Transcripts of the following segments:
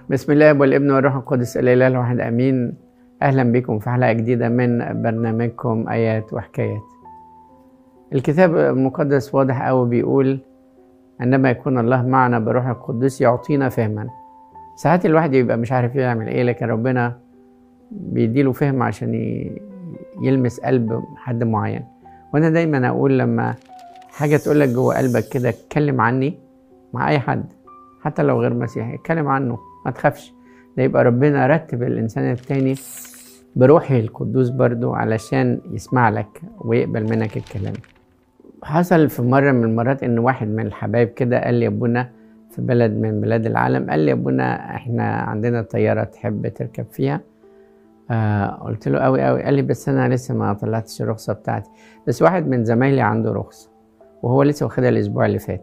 بسم الله والابن والروح القدس الاله الواحد امين اهلا بكم في حلقه جديده من برنامجكم ايات وحكايات الكتاب المقدس واضح قوي بيقول عندما يكون الله معنا بروح القدس يعطينا فهما ساعات الواحد يبقى مش عارف يعمل ايه لكن ربنا بيديله فهم عشان يلمس قلب حد معين وانا دايما اقول لما حاجه تقول لك جوه قلبك كده اتكلم عني مع اي حد حتى لو غير مسيحي اتكلم عنه ما تخافش ده يبقى ربنا رتب الانسان التاني بروحه القدوس برضو علشان يسمع لك ويقبل منك الكلام حصل في مرة من المرات ان واحد من الحبايب كده قال لي يا ابونا في بلد من بلاد العالم قال لي يا ابونا احنا عندنا طيارة تحب تركب فيها آه قلت له قوي قوي قال لي بس انا لسه ما طلعتش الرخصة بتاعتي بس واحد من زمايلي عنده رخصة وهو لسه واخدها الاسبوع اللي فات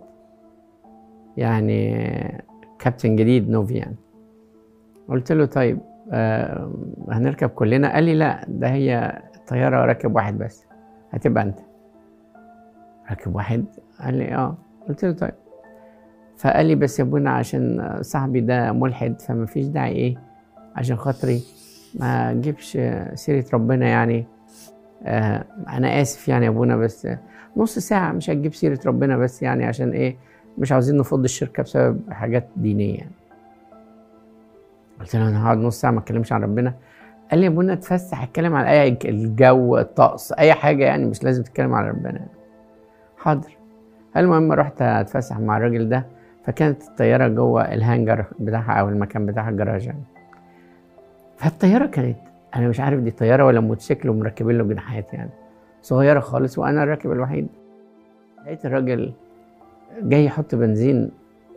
يعني كابتن جديد نوفي يعني قلت له طيب آه هنركب كلنا قال لي لا ده هي طيارة راكب واحد بس هتبقى انت راكب واحد قال لي اه قلت له طيب فقال لي بس يا ابونا عشان صاحبي ده ملحد فما فيش داعي ايه عشان خاطري ما اجيبش سيرة ربنا يعني آه انا اسف يعني يا ابونا بس نص ساعة مش هتجيب سيرة ربنا بس يعني عشان ايه مش عاوزين نفض الشركة بسبب حاجات دينية يعني. قلت له انا هقعد نص ساعة ما اتكلمش عن ربنا قال لي يا ابونا اتفسح اتكلم عن اي الجو الطقس اي حاجة يعني مش لازم تتكلم عن ربنا يعني. حاضر المهم رحت اتفسح مع الراجل ده فكانت الطيارة جوه الهانجر بتاعها او المكان بتاعها الجراج يعني فالطيارة كانت انا مش عارف دي طيارة ولا موتوسيكل ومركبين له جناحات يعني صغيرة خالص وانا الراكب الوحيد لقيت الراجل جاي يحط بنزين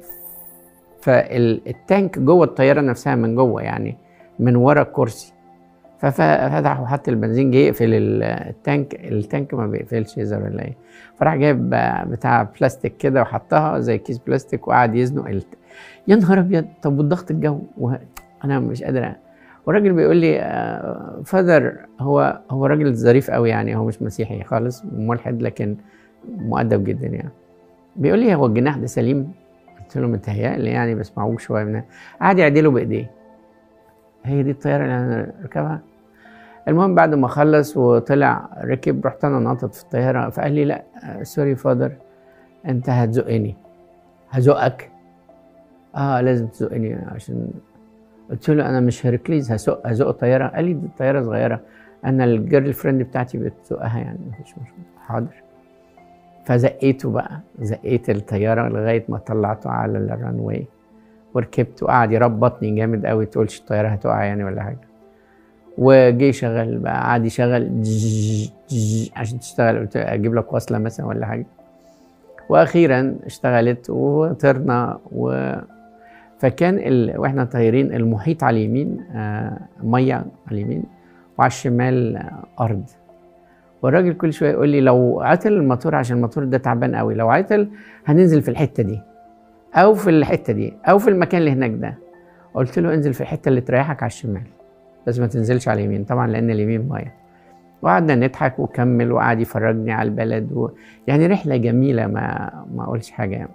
فالتانك جوه الطياره نفسها من جوه يعني من ورا الكرسي ففتح وحط البنزين جه يقفل التانك التانك ما بيقفلش يظهر ولا ايه فراح جايب بتاع بلاستيك كده وحطها زي كيس بلاستيك وقعد يزنق الت... يا نهار ابيض طب والضغط الجو انا مش قادر والراجل بيقول لي فادر هو هو راجل ظريف قوي يعني هو مش مسيحي خالص ملحد لكن مؤدب جدا يعني بيقول لي هو الجناح ده سليم قلت له متهيألي يعني بس معوج شويه من قعد يعدله بايديه هي دي الطياره اللي انا ركبها المهم بعد ما خلص وطلع ركب رحت انا ناطط في الطياره فقال لي لا سوري فادر انت هتزقني هزقك اه لازم تزقني عشان قلت له انا مش هركليز هزق هزق الطياره قال لي دي الطياره صغيره انا الجيرل فريند بتاعتي بتزقها يعني مفيش مشكله حاضر فزقيته بقى زقيت الطياره لغايه ما طلعته على الران واي وركبت وقعد يربطني جامد قوي تقولش الطياره هتقع يعني ولا حاجه وجي شغل بقى قعد يشغل جج جج عشان تشتغل قلت اجيب لك وصله مثلا ولا حاجه واخيرا اشتغلت وطرنا و فكان ال... واحنا طايرين المحيط على اليمين آه ميه على اليمين وعلى الشمال آه ارض والراجل كل شويه يقول لي لو عطل الموتور عشان الموتور ده تعبان قوي لو عطل هننزل في الحته دي او في الحته دي او في المكان اللي هناك ده قلت له انزل في الحته اللي تريحك على الشمال بس ما تنزلش على اليمين طبعا لان اليمين ميه وقعدنا نضحك وكمل وقعد يفرجني على البلد و... يعني رحله جميله ما ما اقولش حاجه يعني.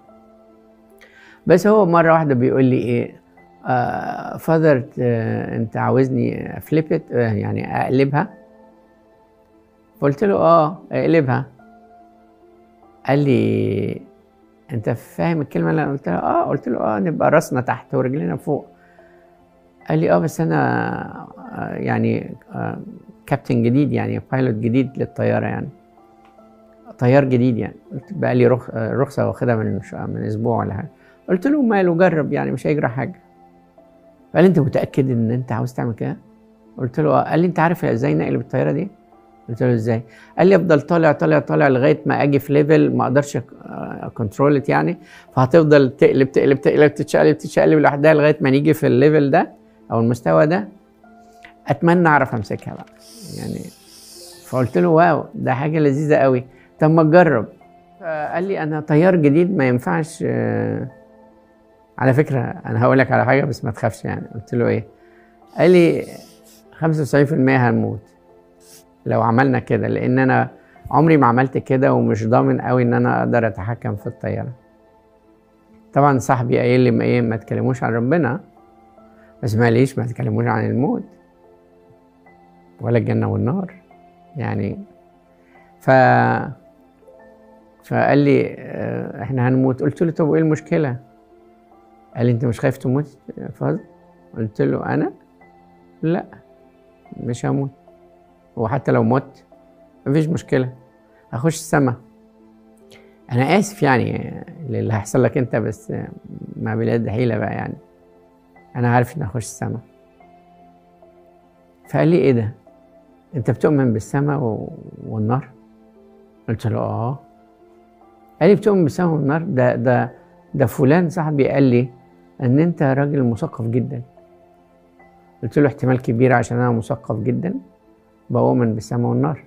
بس هو مره واحده بيقول لي ايه آه فادر آه انت عاوزني افليبت آه يعني اقلبها قلت له اه اقلبها قال لي انت فاهم الكلمه اللي انا قلت له اه قلت له اه نبقى راسنا تحت ورجلنا فوق قال لي اه بس انا آه يعني آه كابتن جديد يعني بايلوت جديد للطياره يعني طيار جديد يعني قلت بقى لي رخ رخصه واخدها من من اسبوع ولا حاجه قلت له ماله جرب يعني مش هيجرى حاجه قال لي انت متاكد ان انت عاوز تعمل كده قلت له اه قال لي انت عارف ازاي نقلب الطياره دي قلت له ازاي؟ قال لي افضل طالع طالع طالع لغايه ما اجي في ليفل ما اقدرش كنترول يعني فهتفضل تقلب تقلب تقلب تتشقلب تتشقلب لوحدها لغايه ما نيجي في الليفل ده او المستوى ده اتمنى اعرف امسكها بقى يعني فقلت له واو ده حاجه لذيذه قوي طب ما تجرب قال لي انا طيار جديد ما ينفعش على فكره انا هقول لك على حاجه بس ما تخافش يعني قلت له ايه قال لي 95% هنموت لو عملنا كده لان انا عمري ما عملت كده ومش ضامن قوي ان انا اقدر اتحكم في الطياره طبعا صاحبي قايل لي ما ايه ما تكلموش عن ربنا بس ما ليش ما تكلموش عن الموت ولا الجنة والنار يعني ف فقال لي آه، احنا هنموت قلت له طب وايه المشكلة قال لي انت مش خايف تموت فاضل قلت له انا لا مش هموت وحتى لو مت مفيش مشكلة هخش السما انا اسف يعني للي هيحصل لك انت بس ما بلاد حيلة بقى يعني انا عارف اني هخش السما فقال لي ايه ده انت بتؤمن بالسماء والنار قلت له اه قال لي بتؤمن بالسماء والنار ده ده ده فلان صاحبي قال لي ان انت راجل مثقف جدا قلت له احتمال كبير عشان انا مثقف جدا بؤمن بالسماء والنار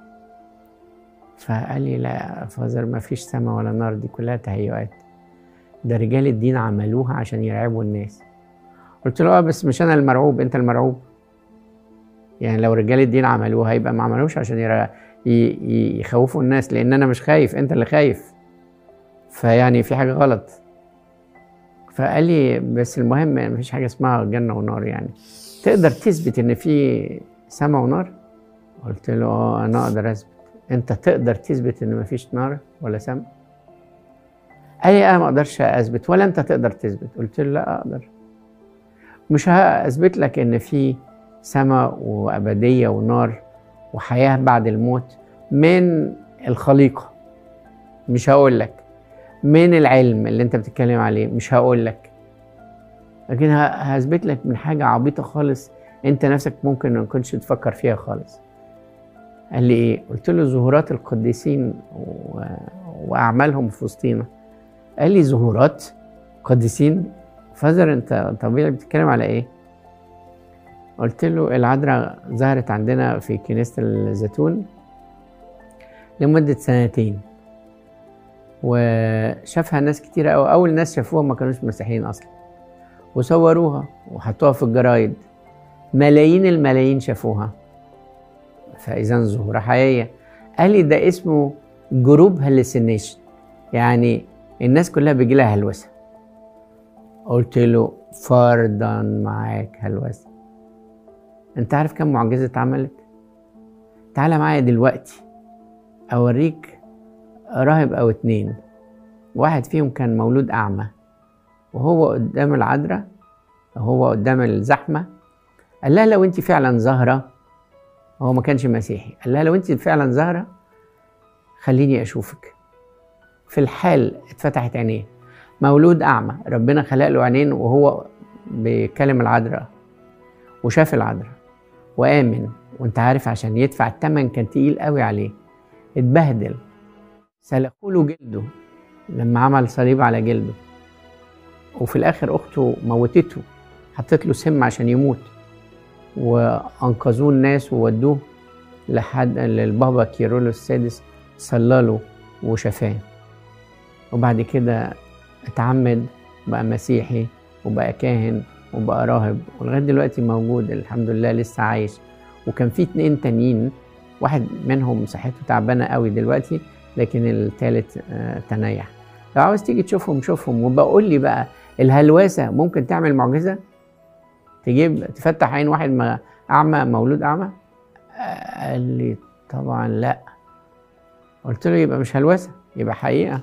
فقال لي لا فازر ما فيش سماء ولا نار دي كلها تهيؤات ده رجال الدين عملوها عشان يرعبوا الناس قلت له اه بس مش انا المرعوب انت المرعوب يعني لو رجال الدين عملوها يبقى ما عملوش عشان يخوفوا الناس لان انا مش خايف انت اللي خايف فيعني في حاجه غلط فقال لي بس المهم ما فيش حاجه اسمها جنه ونار يعني تقدر تثبت ان في سماء ونار قلت له اه انا اقدر اثبت انت تقدر تثبت ان ما فيش نار ولا سماء قال لي انا ما اقدرش اثبت ولا انت تقدر تثبت قلت له لا اقدر مش هاثبت لك ان في سماء وابديه ونار وحياه بعد الموت من الخليقه مش هقول لك من العلم اللي انت بتتكلم عليه مش هقول لك لكن هثبت لك من حاجه عبيطه خالص انت نفسك ممكن ما تكونش تفكر فيها خالص قال لي ايه قلت له ظهورات القديسين و... واعمالهم في وسطينا قال لي ظهورات قديسين فازر انت طبيعي بتتكلم على ايه قلت له العذراء ظهرت عندنا في كنيسة الزيتون لمدة سنتين وشافها ناس كتير أوي أول ناس شافوها ما كانوش مسيحيين أصلا وصوروها وحطوها في الجرايد ملايين الملايين شافوها فإذا ظهورة حقيقية قال لي ده اسمه جروب هلسينيشن يعني الناس كلها بيجي لها هلوسة قلت له فرضا معاك هلوسة انت عارف كم معجزة اتعملت تعالى معايا دلوقتي اوريك راهب او اتنين واحد فيهم كان مولود اعمى وهو قدام العذراء وهو قدام الزحمة قال لها لو انت فعلا ظاهرة هو ما كانش مسيحي قال لها لو انت فعلا ظاهرة خليني اشوفك في الحال اتفتحت عينيه مولود اعمى ربنا خلق له عينين وهو بيكلم العذراء وشاف العذراء وآمن وانت عارف عشان يدفع التمن كان تقيل قوي عليه اتبهدل سلخوا له جلده لما عمل صليب على جلده وفي الاخر اخته موتته حطت له سم عشان يموت وانقذوه الناس وودوه لحد للبابا كيرولو السادس صلى له وشفاه وبعد كده اتعمد بقى مسيحي وبقى كاهن وبقى راهب ولغايه دلوقتي موجود الحمد لله لسه عايش وكان في اتنين تانيين واحد منهم صحته تعبانه قوي دلوقتي لكن التالت آه تنيح لو عاوز تيجي تشوفهم شوفهم وبقول لي بقى الهلوسه ممكن تعمل معجزه تجيب تفتح عين واحد ما اعمى مولود اعمى قال لي طبعا لا قلت له يبقى مش هلوسه يبقى حقيقه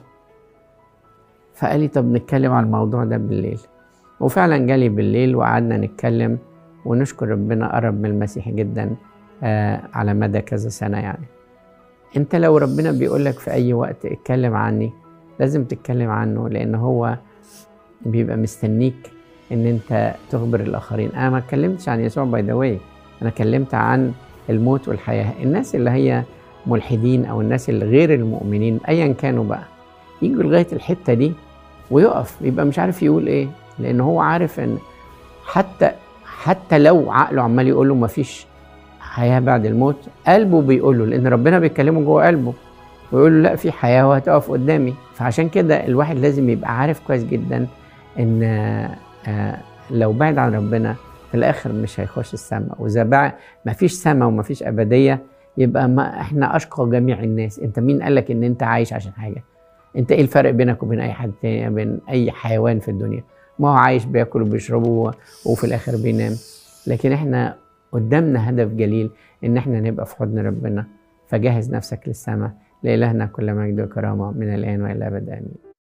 فقال لي طب نتكلم عن الموضوع ده بالليل وفعلا جالي بالليل وقعدنا نتكلم ونشكر ربنا قرب من المسيح جدا آه على مدى كذا سنة يعني انت لو ربنا بيقولك في اي وقت اتكلم عني لازم تتكلم عنه لان هو بيبقى مستنيك ان انت تخبر الاخرين انا ما اتكلمتش عن يسوع باي ذا واي انا اتكلمت عن الموت والحياه الناس اللي هي ملحدين او الناس اللي غير المؤمنين ايا كانوا بقى يجوا لغايه الحته دي ويقف يبقى مش عارف يقول ايه لان هو عارف ان حتى حتى لو عقله عمال يقول له مفيش حياه بعد الموت قلبه بيقول له لان ربنا بيكلمه جوه قلبه ويقول له لا في حياه وهتقف قدامي فعشان كده الواحد لازم يبقى عارف كويس جدا ان آه، لو بعد عن ربنا في الاخر مش هيخش السماء واذا بعد ما فيش سماء وما فيش ابديه يبقى ما احنا اشقى جميع الناس انت مين قال لك ان انت عايش عشان حاجه انت ايه الفرق بينك وبين اي حد تاني بين اي حيوان في الدنيا ما هو عايش بياكل وبيشرب و- وفي الاخر بينام لكن احنا قدامنا هدف جليل ان احنا نبقى في حضن ربنا فجهز نفسك للسماء لإلهنا كل مجد وكرامة من الآن وإلى الأبد آمين